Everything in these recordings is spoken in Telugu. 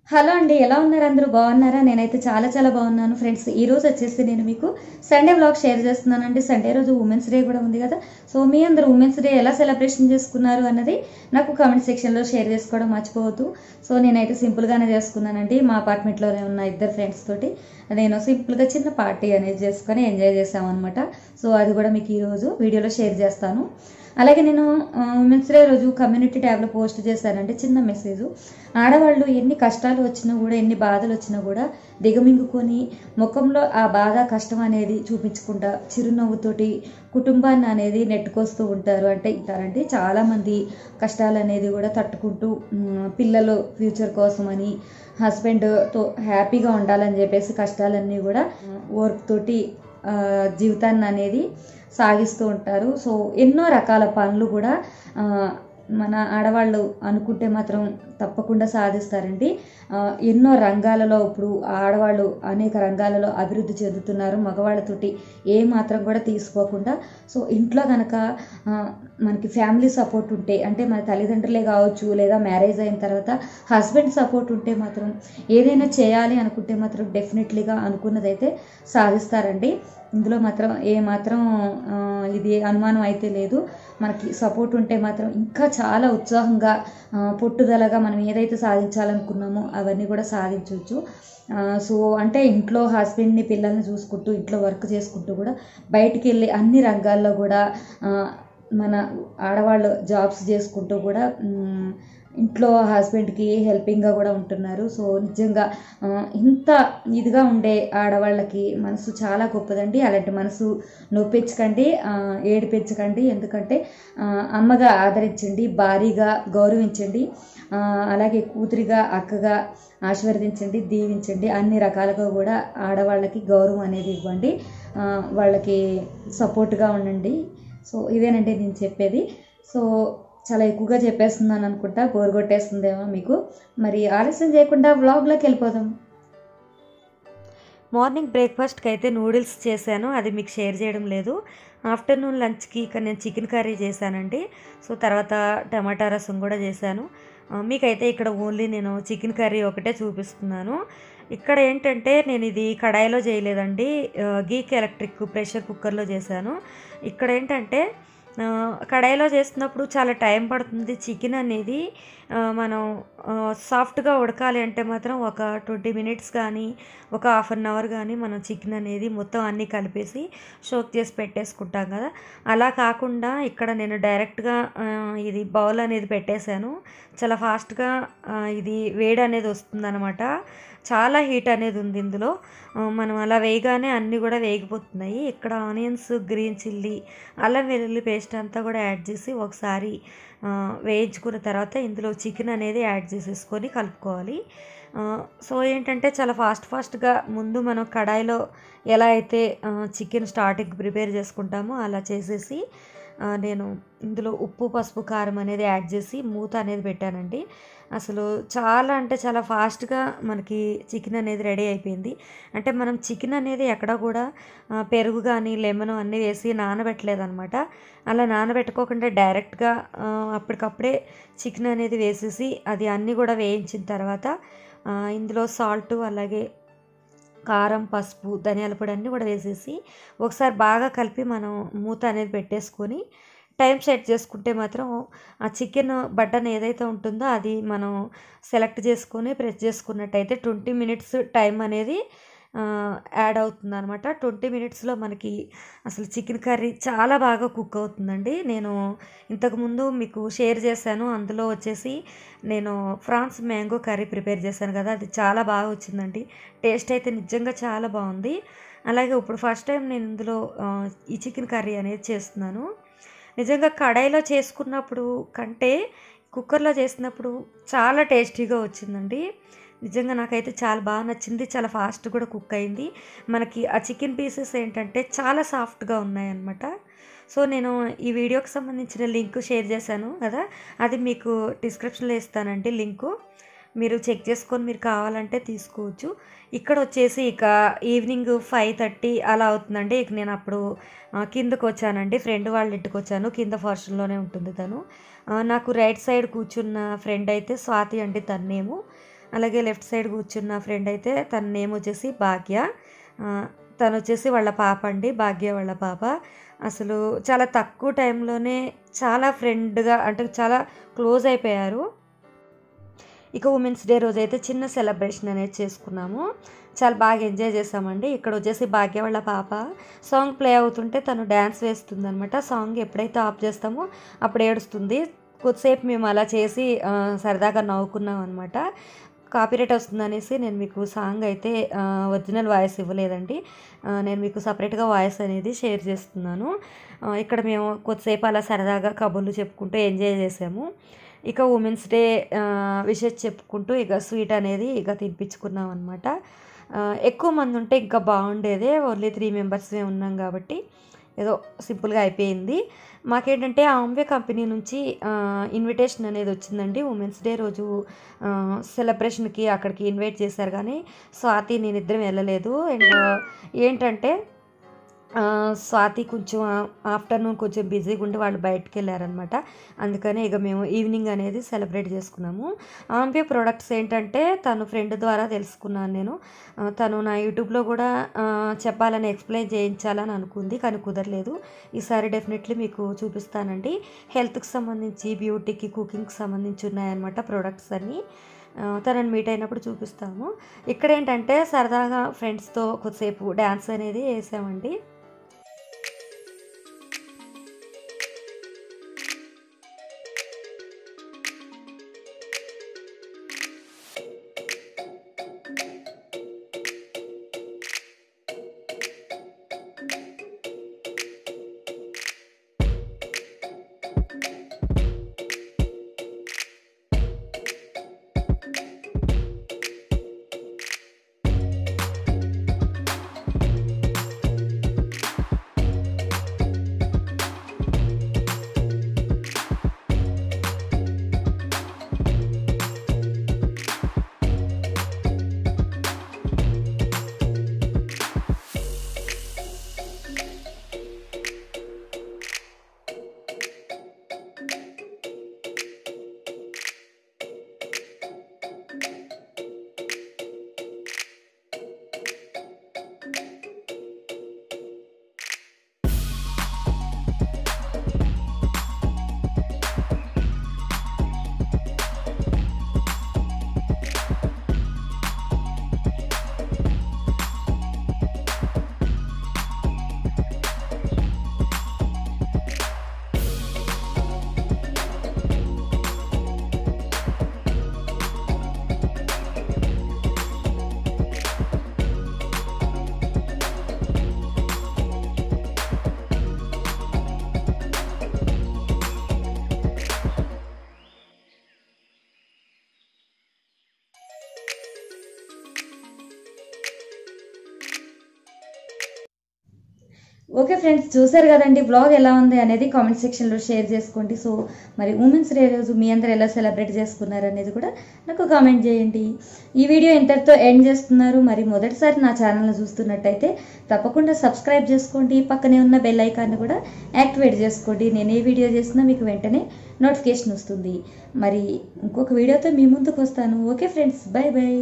హలో అండి ఎలా ఉన్నారు అందరూ బాగున్నారా నేనైతే చాలా చాలా బాగున్నాను ఫ్రెండ్స్ ఈ రోజు వచ్చేసి నేను మీకు సండే వ్లాగ్ షేర్ చేస్తున్నానండి సండే రోజు ఉమెన్స్ డే కూడా ఉంది కదా సో మీ అందరూ ఉమెన్స్ డే ఎలా సెలబ్రేషన్ చేసుకున్నారు అన్నది నాకు కామెంట్ సెక్షన్లో షేర్ చేసుకోవడం మర్చిపోవద్దు సో నేనైతే సింపుల్గానే చేసుకున్నానండి మా అపార్ట్మెంట్లోనే ఉన్న ఇద్దరు ఫ్రెండ్స్ తోటి నేను సింపుల్గా చిన్న పార్టీ అనేది చేసుకొని ఎంజాయ్ చేసామన్నమాట సో అది కూడా మీకు ఈరోజు వీడియోలో షేర్ చేస్తాను అలాగే నేను ఉమెన్స్ డే రోజు కమ్యూనిటీ ట్యాబ్లో పోస్ట్ చేశానంటే చిన్న మెసేజ్ ఆడవాళ్ళు ఎన్ని కష్టాలు వచ్చినా కూడా ఎన్ని బాధలు వచ్చినా కూడా దిగమింగుకొని ముఖంలో ఆ బాధ కష్టం అనేది చూపించకుండా చిరునవ్వుతోటి కుటుంబాన్ని అనేది నెట్టుకొస్తూ ఉంటారు అంటే ఉంటారంటే చాలామంది కష్టాలు అనేది కూడా తట్టుకుంటూ ఉమ్, పిల్లలు ఫ్యూచర్ కోసమని హస్బెండ్తో హ్యాపీగా ఉండాలని చెప్పేసి కష్టాలన్నీ కూడా ఓర్పుతోటి ఆ, జీవితాన్ని అనేది సాగిస్తూ ఉంటారు సో ఎన్నో రకాల పనులు కూడా ఆ, మన ఆడవాళ్ళు అనుకుంటే మాత్రం తప్పకుండా సాధిస్తారండి ఆ, ఎన్నో రంగాలలో ఇప్పుడు ఆడవాళ్ళు అనేక రంగాలలో అభివృద్ధి చెందుతున్నారు మగవాళ్ళతోటి ఏ మాత్రం కూడా తీసుకోకుండా సో ఇంట్లో కనుక ఆ, మనకి ఫ్యామిలీ సపోర్ట్ ఉంటే అంటే మన తల్లిదండ్రులే కావచ్చు లేదా మ్యారేజ్ అయిన తర్వాత హస్బెండ్ సపోర్ట్ ఉంటే మాత్రం ఏదైనా చేయాలి అనుకుంటే మాత్రం డెఫినెట్లీగా అనుకున్నదైతే సాధిస్తారండి ఇందులో మాత్రం ఏ మాత్రం ఆ, ఇది అనుమానం అయితే లేదు మనకి సపోర్ట్ ఉంటే మాత్రం ఇంకా చాలా ఉత్సాహంగా ఆ, పట్టుదలగా మనం ఏదైతే సాధించాలనుకున్నామో అవన్నీ కూడా సాధించవచ్చు సో అంటే ఇంట్లో హస్బెండ్ని పిల్లల్ని చూసుకుంటూ ఇంట్లో వర్క్ చేసుకుంటూ కూడా బయటికి వెళ్ళి అన్ని రంగాల్లో కూడా ఆ, మన ఆడవాళ్ళు జాబ్స్ చేసుకుంటూ కూడా మ్, ఇంట్లో హస్బెండ్కి హెల్పింగ్గా కూడా ఉంటున్నారు సో నిజంగా ఆ, ఇంత ఇదిగా ఉండే ఆడవాళ్ళకి మనసు చాలా గొప్పదండి అలాంటి మనసు నొప్పించకండి ఆ, ఏడిపించకండి ఎందుకంటే ఆ, అమ్మగా ఆదరించండి భారీగా గౌరవించండి ఆ, అలాగే కూతురిగా అక్కగా ఆశీర్వదించండి దీవించండి అన్ని రకాలుగా కూడా ఆడవాళ్ళకి గౌరవం అనేది ఇవ్వండి ఆ, వాళ్ళకి సపోర్ట్గా ఉండండి సో ఇదేనండి నేను చెప్పేది సో చాలా ఎక్కువగా చెప్పేస్తున్నాను అనుకుంటా బోర్ కొట్టేస్తుందేమో మీకు మరి ఆలస్యం చేయకుండా వ్లాగ్లోకి వెళ్ళిపోదాం మార్నింగ్ బ్రేక్ఫాస్ట్కి అయితే నూడిల్స్ చేశాను అది మీకు షేర్ చేయడం లేదు ఆఫ్టర్నూన్ లంచ్కి ఇక్కడ నేను చికెన్ కర్రీ చేశానండి సో తర్వాత టమాటా రసం కూడా చేశాను ఆ, మీకైతే ఇక్కడ ఓన్లీ నేను చికెన్ కర్రీ ఒకటే చూపిస్తున్నాను ఇక్కడ ఏంటంటే నేను ఇది కడాయిలో చేయలేదండి ఆ, గీక్ ఎలక్ట్రిక్ ప్రెషర్ కుక్కర్లో చేశాను ఇక్కడ ఏంటంటే ఆ, కడాయిలో చేస్తున్నప్పుడు చాలా టైం పడుతుంది చికెన్ అనేది ఆ, మనం ఆ, సాఫ్ట్గా ఉడకాలి అంటే మాత్రం ఒక ట్వంటీ మినిట్స్ కానీ ఒక హాఫ్ అన్ అవర్ కానీ మనం చికెన్ అనేది మొత్తం అన్నీ కలిపేసి షోక్ చేసి పెట్టేసుకుంటాం కదా అలా కాకుండా ఇక్కడ నేను డైరెక్ట్గా ఆ, ఇది బౌల్ అనేది పెట్టేశాను చాలా ఫాస్ట్గా ఆ, ఇది వేడి అనేది వస్తుందన్నమాట చాలా హీట్ అనేది ఉంది ఇందులో ఆ, మనం అలా వేయగానే అన్నీ కూడా వేగిపోతున్నాయి ఇక్కడ ఆనియన్స్ గ్రీన్ చిల్లీ అల్లం వెల్లుల్లి పేస్ట్ అంతా కూడా యాడ్ చేసి ఒకసారి ఆ, వేయించుకున్న తర్వాత ఇందులో చికెన్ అనేది యాడ్ చేసేసుకొని కలుపుకోవాలి ఆ, సో ఏంటంటే చాలా ఫాస్ట్ ఫాస్ట్గా ముందు మనం కడాయిలో ఎలా అయితే ఆ, చికెన్ స్టార్టింగ్ ప్రిపేర్ చేసుకుంటామో అలా చేసేసి ఆ, నేను ఇందులో ఉప్పు పసుపు కారం అనేది యాడ్ చేసి మూత అనేది పెట్టానండి అసలు చాలా అంటే చాలా ఫాస్ట్గా మనకి చికెన్ అనేది రెడీ అయిపోయింది అంటే మనం చికెన్ అనేది ఎక్కడ కూడా ఆ, పెరుగు కానీ లెమన్ అన్నీ వేసి నానబెట్టలేదన్నమాట అలా నానబెట్టుకోకుండా డైరెక్ట్గా ఆ, అప్పటికప్పుడే చికెన్ అనేది వేసేసి అది అన్నీ కూడా వేయించిన తర్వాత ఆ, ఇందులో సాల్ట్ అలాగే కారం పసుపు ధనియాల పొడి అన్నీ కూడా వేసేసి ఒకసారి బాగా కలిపి మనం మూత అనేది పెట్టేసుకొని టైం సెట్ చేసుకుంటే మాత్రం ఆ చికెన్ బటన్ ఏదైతే ఉంటుందో అది మనం సెలెక్ట్ చేసుకొని ప్రెస్ చేసుకున్నట్టయితే ట్వంటీ మినిట్స్ టైం అనేది ఆ, యాడ్ అవుతుంది అనమాట ట్వంటీ మినిట్స్లో మనకి అసలు చికెన్ కర్రీ చాలా బాగా కుక్ అవుతుందండి నేను ఇంతకుముందు మీకు షేర్ చేశాను అందులో వచ్చేసి నేను ఫ్రాన్స్ మ్యాంగో కర్రీ ప్రిపేర్ చేశాను కదా అది చాలా బాగా వచ్చిందండి టేస్ట్ అయితే నిజంగా చాలా బాగుంది అలాగే ఇప్పుడు ఫస్ట్ టైం నేను ఇందులో ఆ, ఈ చికెన్ కర్రీ అనేది చేస్తున్నాను నిజంగా కడాయిలో చేసుకున్నప్పుడు కంటే కుక్కర్లో చేసినప్పుడు చాలా టేస్టీగా వచ్చిందండి నిజంగా నాకైతే చాలా బాగా నచ్చింది చాలా ఫాస్ట్ కూడా కుక్ అయింది మనకి ఆ చికెన్ పీసెస్ ఏంటంటే చాలా సాఫ్ట్గా ఉన్నాయన్నమాట సో నేను ఈ వీడియోకి సంబంధించిన లింక్ షేర్ చేశాను కదా అది మీకు డిస్క్రిప్షన్లో ఇస్తానండి లింకు మీరు చెక్ చేసుకొని మీరు కావాలంటే తీసుకోవచ్చు ఇక్కడ వచ్చేసి ఇక ఈవినింగ్ ఫైవ్ థర్టీ అలా అవుతుందండి ఇక నేను అప్పుడు ఆ, కిందకు వచ్చానండి ఫ్రెండ్ వాళ్ళ ఇంటికి వచ్చాను కింద పోర్షన్లోనే ఉంటుంది తను ఆ, నాకు రైట్ సైడ్ కూర్చున్న ఫ్రెండ్ అయితే స్వాతి అండి తన్నేమో అలాగే లెఫ్ట్ సైడ్ కూర్చున్న ఫ్రెండ్ అయితే తన నేమ్ వచ్చేసి భాగ్య ఆ, తను వచ్చేసి వాళ్ళ పాప అండి భాగ్య వాళ్ళ పాప అసలు చాలా తక్కువ టైంలోనే చాలా ఫ్రెండ్గా అంటే చాలా క్లోజ్ అయిపోయారు ఇక ఉమెన్స్ డే రోజు అయితే చిన్న సెలబ్రేషన్ అనేది చేసుకున్నాము చాలా బాగా ఎంజాయ్ చేసామండి ఇక్కడ వచ్చేసి భాగ్య వాళ్ళ పాప సాంగ్ ప్లే అవుతుంటే తను డ్యాన్స్ వేస్తుంది అనమాట సాంగ్ ఎప్పుడైతే ఆఫ్ చేస్తామో అప్పుడు ఏడుస్తుంది కొద్దిసేపు మేము అలా చేసి ఆ, సరదాగా నవ్వుకున్నాం అనమాట కాపీరైట్ వస్తుంది అనేసి నేను మీకు సాంగ్ అయితే ఒరిజినల్ వాయిస్ ఇవ్వలేదండి ఆ, నేను మీకు సపరేట్గా వాయిస్ అనేది షేర్ చేస్తున్నాను ఆ, ఇక్కడ మేము కొద్దిసేపు అలా సరదాగా కబుర్లు చెప్పుకుంటూ ఎంజాయ్ చేసాము ఇక ఉమెన్స్ డే విషెస్ చెప్పుకుంటూ ఇక స్వీట్ అనేది ఇక తినిపించుకున్నాం అనమాట ఎక్కువ మంది ఉంటే ఇంకా బాగుండేదే ఓన్లీ త్రీ మెంబర్స్మే ఉన్నాం కాబట్టి ఏదో సింపుల్గా అయిపోయింది మాకేంటంటే ఆంబే కంపెనీ నుంచి ఇన్విటేషన్ అనేది వచ్చిందండి ఉమెన్స్ డే రోజు సెలబ్రేషన్కి అక్కడికి ఇన్వైట్ చేశారు కానీ స్వాతి నేను ఇద్దరం వెళ్ళలేదు అండ్ ఏంటంటే ఆ, స్వాతి కొంచెం ఆఫ్టర్నూన్ కొంచెం బిజీగా ఉండి వాళ్ళు బయటకు వెళ్ళారనమాట అందుకని ఇక మేము ఈవినింగ్ అనేది సెలబ్రేట్ చేసుకున్నాము ఆంబే ప్రోడక్ట్స్ ఏంటంటే తను ఫ్రెండ్ ద్వారా తెలుసుకున్నాను నేను ఆ, తను నా యూట్యూబ్లో కూడా ఆ, చెప్పాలని ఎక్స్ప్లెయిన్ చేయించాలని అనుకుంది కానీ కుదరలేదు ఈసారి డెఫినెట్లీ మీకు చూపిస్తానండి హెల్త్కి సంబంధించి బ్యూటీకి కుకింగ్కి సంబంధించి ఉన్నాయన్నమాట ప్రోడక్ట్స్ అన్నీ ఆ, తనని మీట్ అయినప్పుడు చూపిస్తాము ఇక్కడ ఏంటంటే సరదాగా ఫ్రెండ్స్తో కొద్దిసేపు డ్యాన్స్ అనేది వేసామండి ఓకే ఫ్రెండ్స్ చూసారు కదండి బ్లాగ్ ఎలా ఉంది అనేది కామెంట్ సెక్షన్లో షేర్ చేసుకోండి సో మరి ఉమెన్స్ డే రోజు మీ అందరు ఎలా సెలబ్రేట్ చేసుకున్నారు అనేది కూడా నాకు కామెంట్ చేయండి ఈ వీడియో ఇంతటితో ఎండ్ చేస్తున్నారు మరి మొదటిసారి నా ఛానల్ని చూస్తున్నట్టయితే తప్పకుండా సబ్స్క్రైబ్ చేసుకోండి పక్కనే ఉన్న బెల్ ఐకాన్ని కూడా యాక్టివేట్ చేసుకోండి నేను ఏ వీడియో చేసినా మీకు వెంటనే నోటిఫికేషన్ వస్తుంది మరి ఇంకొక వీడియోతో మీ ముందుకు వస్తాను ఓకే ఫ్రెండ్స్ బాయ్ బాయ్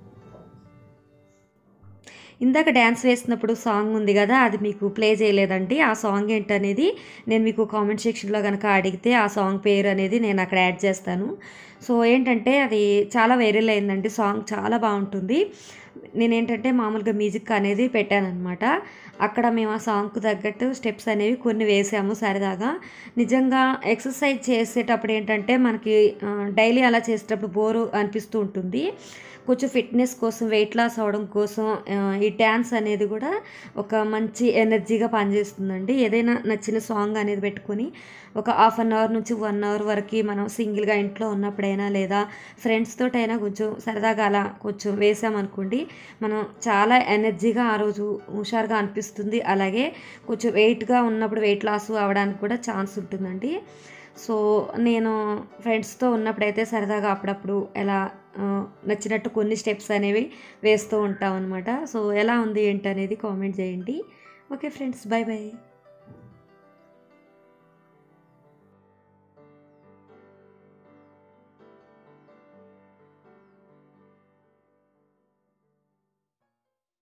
ఇందాక డ్యాన్స్ వేసినప్పుడు సాంగ్ ఉంది కదా అది మీకు ప్లే చేయలేదండి ఆ సాంగ్ ఏంటనేది నేను మీకు కామెంట్ సెక్షన్లో కనుక అడిగితే ఆ సాంగ్ పేరు అనేది నేను అక్కడ యాడ్ చేస్తాను సో ఏంటంటే అది చాలా వైరల్ అయిందండి సాంగ్ చాలా బాగుంటుంది నేనేంటంటే మామూలుగా మ్యూజిక్ అనేది పెట్టానమాట అక్కడ మేము ఆ సాంగ్కు తగ్గట్టు స్టెప్స్ అనేవి కొన్ని వేసాము సరదాగా నిజంగా ఎక్సర్సైజ్ చేసేటప్పుడు ఏంటంటే మనకి డైలీ అలా చేసేటప్పుడు బోరు అనిపిస్తూ ఉంటుంది కొంచెం ఫిట్నెస్ కోసం వెయిట్ లాస్ అవ్వడం కోసం ఆ, ఈ డ్యాన్స్ అనేది కూడా ఒక మంచి ఎనర్జీగా పనిచేస్తుందండి ఏదైనా నచ్చిన సాంగ్ అనేది పెట్టుకొని ఒక హాఫ్ అన్ అవర్ నుంచి వన్ అవర్ వరకు మనం సింగిల్గా ఇంట్లో ఉన్నప్పుడైనా లేదా ఫ్రెండ్స్ తోటైనా కొంచెం సరదాగా అలా కొంచెం వేసామనుకోండి మనం చాలా ఎనర్జీగా ఆ రోజు హుషారుగా అనిపిస్తుంది అలాగే కొంచెం వెయిట్గా ఉన్నప్పుడు వెయిట్ లాస్ అవ్వడానికి కూడా ఛాన్స్ ఉంటుందండి సో నేను ఫ్రెండ్స్తో ఉన్నప్పుడైతే సరదాగా అప్పుడప్పుడు ఎలా ఆ, నచ్చినట్టు కొన్ని స్టెప్స్ అనేవి వేస్తూ ఉంటాం అనమాట సో ఎలా ఉంది ఏంటి అనేది కామెంట్ చేయండి ఓకే ఫ్రెండ్స్ బాయ్ బాయ్